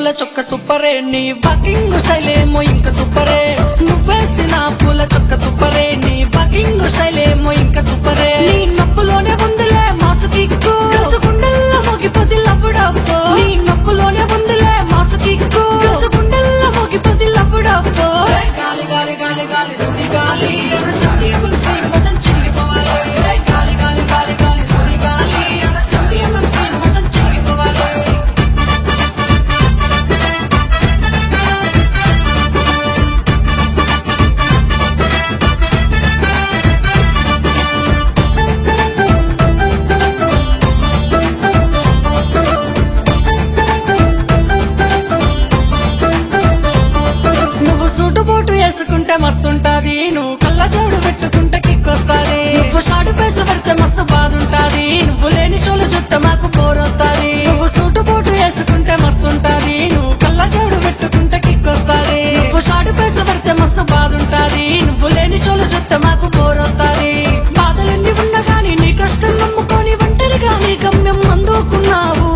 పూల చొక్క సూపరే నీ వాకింగ్ స్టైల్ ఏమో ఇంకా సూపరే నువ్వేసిన పూల చొక్క సూపరే నీ వాకింగ్ స్టైల్ ఏమో ఇంకా సూపరే నీ నొప్పులోనే ఉందిలే మాసు కిక్కు గెలుచుకుండల్లో మోగిపోతే లవ్వుడప్పో నీ నొప్పులోనే ఉందిలే మాసు కిక్కు గెలుచుకుండల్లో మోగిపోతే లవ్వుడప్పో గాలి గాలి గాలి గాలి సుడి గాలి ఎర్ర సుడి ఎంఎం స్పీడ్ మొత్తం చిరిగిపోవాలి గాలి గాలి గాలి గాలి సుడి గాలి ఎర్ర సుడి ఎంఎం స్పీడ్ మొత్తం చిరిగిపోవాలి నువ్వు సూటు బూటు వేసుకుంటే మస్తుంటాది నువ్వు కళ్ళ జోడు పెట్టుకుంటే కిక్కొస్తాది నువ్వు షాడు పేసు పడితే మస్తు బాధుంటాది నువ్వు లేని చోలు చూస్తే మాకు పోరొస్తాది నువ్వు సూటు బూటు వేసుకుంటే మస్తుంటాది నువ్వు కళ్ళ జోడు పెట్టుకుంటే కిక్కొస్తాది నువ్వు షాడు పేసు పడితే మస్తు బాధుంటాది నువ్వు లేని చోలు చూస్తే మాకు పోరొస్తాది బాధలన్నీ ఉండగాని నీ కష్టం నమ్ముకొని ఒంటరిగా నీ గమ్యం అందుకున్నావు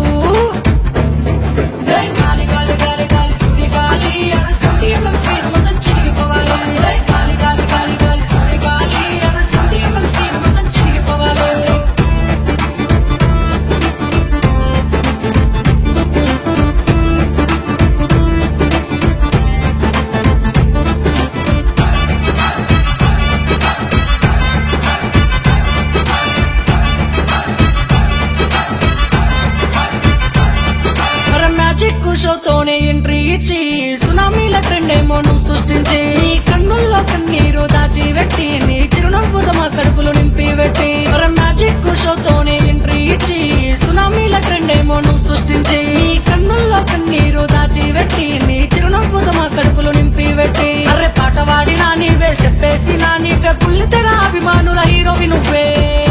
గాలి గాలి గాలి గాలి సుడి గాలి ఎర్ర సుడి ఎంఎం స్పీడ్ మొత్తం చిరిగిపోవాలి గాలి గాలి గాలి గాలి సుడి గాలి ఎర్ర సుడి ఎంఎం స్పీడ్ మొత్తం చిరిగిపోవాలి మరి మ్యాజిక్ షోతోనే ఎంట్రీ ఇచ్చి సునామీల ట్రెండ్ ఏమో నువ్వు సృష్టించి నీ కన్నుల్లో కన్నీరు దాచి పెట్టి నీ చిరునవ్వుతో మా కడుపులు నింపి పెట్టి మరి మ్యాజిక్ షోతోనే ఎంట్రీ ఇచ్చి సునామీల ట్రెండ్ ఏమో నువ్వు సృష్టించి నీ కన్నుల్లో కన్నీరు దాచి పెట్టి నీ చిరునవ్వుతో మా కడుపులు నింపి పెట్టి అరే పాట వాడినా నీవే స్టెప్ వేసినా నీవే పుల్లితెర అభిమానుల హీరోవి నువ్వే